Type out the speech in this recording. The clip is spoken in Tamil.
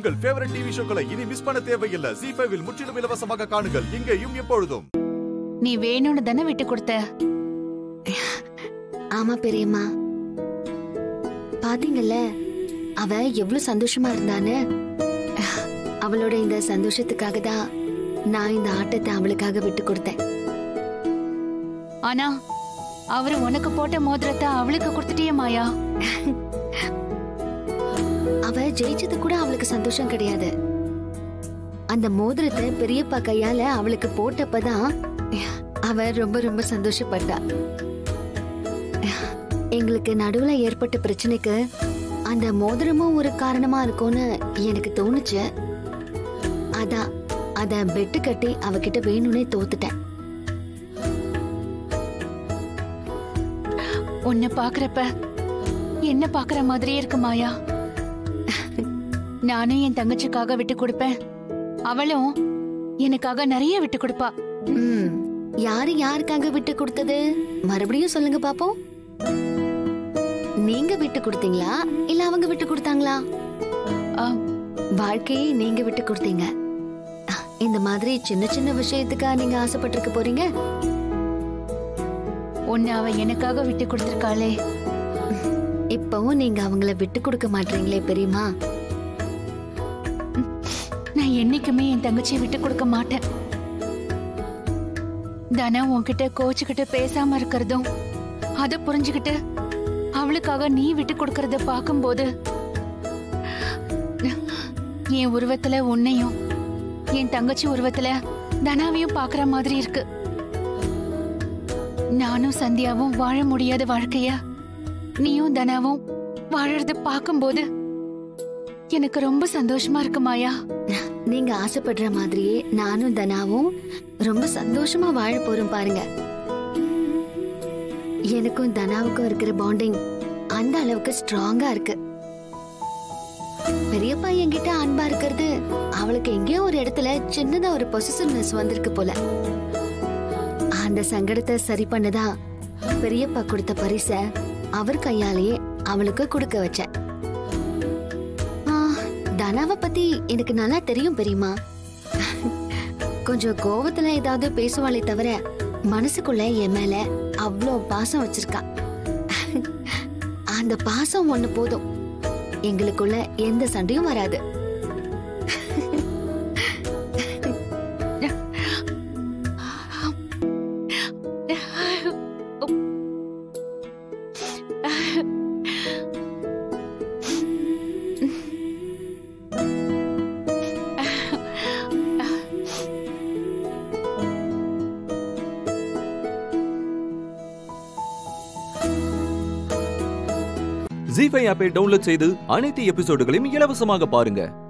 உங்கள் ஃபேவரட் டிவி ஷோக்களை இனி மிஸ் பண்ண தேவையில்லை ஜி ஃபைவில் முற்றிலும் இலவசமாக காணுங்கள் இங்கேயும் எப்பொழுதும் நீ வேணும்னு தானே விட்டு கொடுத்த ஆமா பெரியம்மா பாத்தீங்கல்ல அவ எவ்வளவு சந்தோஷமா இருந்தான்னு அவளோட இந்த சந்தோஷத்துக்காக தான் நான் இந்த ஆட்டத்தை அவளுக்காக விட்டு கொடுத்தேன் ஆனா அவரு உனக்கு போட்ட மோதிரத்தை அவளுக்கு கொடுத்துட்டியே மாயா அவ ஜெயிச்சது கூட அவளுக்கு சந்தோஷம் கிடையாது அந்த மோதிரத்தை பெரியப்பா கையால அவளுக்கு போட்டப்பதான் அவ ரொம்ப ரொம்ப சந்தோஷப்பட்டா எங்களுக்கு நடுவுல ஏற்பட்ட பிரச்சனைக்கு அந்த மோதிரமும் ஒரு காரணமா இருக்கும்னு எனக்கு தோணுச்சு அதான் அத பெட்டு கட்டி அவகிட்ட வேணும்னே தோத்துட்டேன் உன்னை பாக்குறப்ப என்ன பாக்குற மாதிரியே இருக்கு மாயா நானும் என் தங்கச்சிக்காக விட்டு கொடுப்பேன் அவளும் எனக்காக நிறைய விட்டு கொடுப்பா ம், யாரு யாருக்காக விட்டு கொடுத்தது மறுபடியும் சொல்லுங்க பாப்போம் நீங்க விட்டு கொடுத்தீங்களா இல்ல அவங்க விட்டு கொடுத்தாங்களா ஆ, வாழ்க்கையை நீங்க விட்டு கொடுத்தீங்க இந்த மாதிரி சின்ன சின்ன விஷயத்துக்கா நீங்க ஆசைப்பட்டிருக்க போறீங்க உன்னை அவ எனக்காக விட்டு கொடுத்திருக்காளே இப்பவும் நீங்க அவங்கள விட்டு கொடுக்க மாட்டீங்களே பெரியமா நான் என்னைக்குமே என் தங்கச்சியை விட்டு கொடுக்க மாட்டேன் தனா உன்கிட்ட கோச்சுக்கிட்டு பேசாம இருக்கிறதும் அத புரிஞ்சுக்கிட்டு அவளுக்காக நீ விட்டு கொடுக்கறத பார்க்கும்போது என் உருவத்துல உன்னையும் என் தங்கச்சி உருவத்துல தனாவையும் பாக்குற மாதிரி இருக்கு நானும் சந்தியாவும் வாழ முடியாத வாழ்க்கைய நீயும் தனாவும் வாழறத பார்க்கும்போது எனக்கு ரொம்ப சந்தோஷமா இருக்கு மாயா நீங்க ஆசைப்படுற மாதிரியே நானும் தனாவும் ரொம்ப சந்தோஷமா வாழ போறோம் பாருங்க எனக்கும் தனாவுக்கும் இருக்கிற பாண்டிங் அந்த அளவுக்கு ஸ்ட்ராங்கா இருக்கு பெரியப்பா என்கிட்ட அன்பா இருக்கிறது அவளுக்கு எங்கேயோ ஒரு இடத்துல சின்னதா ஒரு பொசிசிவ்னஸ் வந்திருக்கு போல அந்த சங்கடத்தை சரி பண்ணதா பெரியப்பா கொடுத்த பரிச அவர் கையாலேயே அவளுக்கு கொடுக்க வச்சேன் ஆ, தனாவை பத்தி எனக்கு நல்லா தெரியும் பெரியமா கொஞ்சம் கோவத்துல ஏதாவது பேசுவாளே தவிர மனசுக்குள்ள என் மேல அவ்வளோ பாசம் வச்சிருக்கா அந்த பாசம் ஒண்ணு போதும் எங்களுக்குள்ள எந்த சண்டையும் வராது ஜி ஃபைவ் ஆப்பை டவுன்லோட் செய்து அனைத்து எபிசோடுகளையும் இலவசமாக பாருங்க